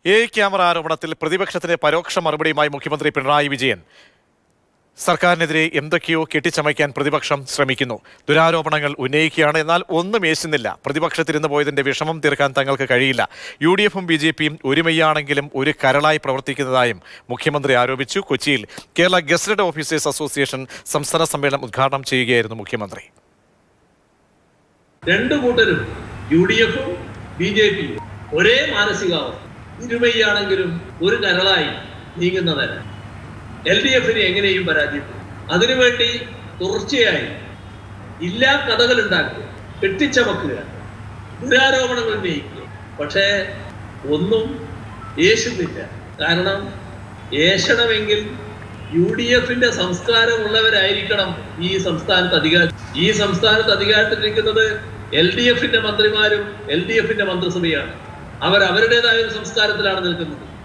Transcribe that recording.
A camera ആരോപണത്തിൽ പ്രതിപക്ഷത്തിന് പരോക്ഷ മറുപടിയുമായി മുഖ്യമന്ത്രി പിണറായി വിജയൻ സർക്കാരിനെതിരെ എന്തൊക്കെയോ കെട്ടിച്ചമയ്ക്കാൻ പ്രതിപക്ഷം ശ്രമിക്കുന്നു ദുരാരോപണങ്ങൾ ഉന്നയിക്കുകയാണ് എന്നാൽ ഒന്നും ഏശുന്നില്ല പ്രതിപക്ഷത്തിരുന്ന് പോയതിന്റെ വിഷമം തീർക്കാൻ തങ്ങൾക്ക് കഴിയില്ല യു ഡി എഫും ബി ജെ പിയും ഒരുമയാണെങ്കിലും ഒരു കരളായി പ്രവർത്തിക്കുന്നതായും മുഖ്യമന്ത്രി ആരോപിച്ചു കൊച്ചിയിൽ കേരള ഗസറ്റഡ് ഓഫീസേഴ്സ് അസോസിയേഷൻ സംസ്ഥാന സമ്മേളനം ഉദ്ഘാടനം ചെയ്യുകയായിരുന്നു മുഖ്യമന്ത്രി രണ്ടു കൂട്ടരും യു ഡി എഫും ബി ജെ പിയും ഒരേ മാനസികാവസ്ഥ ഇരുമയാണെങ്കിലും ഒരു കരളായി നീങ്ങുന്നതല്ല എൽ ഡി എഫിനെ എങ്ങനെയും പരാജയപ്പെടും അതിനുവേണ്ടി തുടർച്ചയായി ഇല്ലാ കഥകൾ ഉണ്ടാക്കുക കെട്ടിച്ചമക്കുക ദുരാരോപണങ്ങൾ ഉന്നയിക്കുക പക്ഷേ ഒന്നും യേശുന്നില്ല കാരണം ഏശണമെങ്കിൽ യു ഡി എഫിന്റെ സംസ്കാരമുള്ളവരായിരിക്കണം ഈ സംസ്ഥാനത്ത് അധികാര ഈ സംസ്ഥാനത്ത് അധികാരത്തിലിരിക്കുന്നത് എൽ ഡി എഫിന്റെ മന്ത്രിമാരും എൽ ഡി എഫിന്റെ മന്ത്രിസഭയാണ് അവർ അവരുടേതായ ഒരു സംസ്കാരത്തിലാണ് നിൽക്കുന്നത്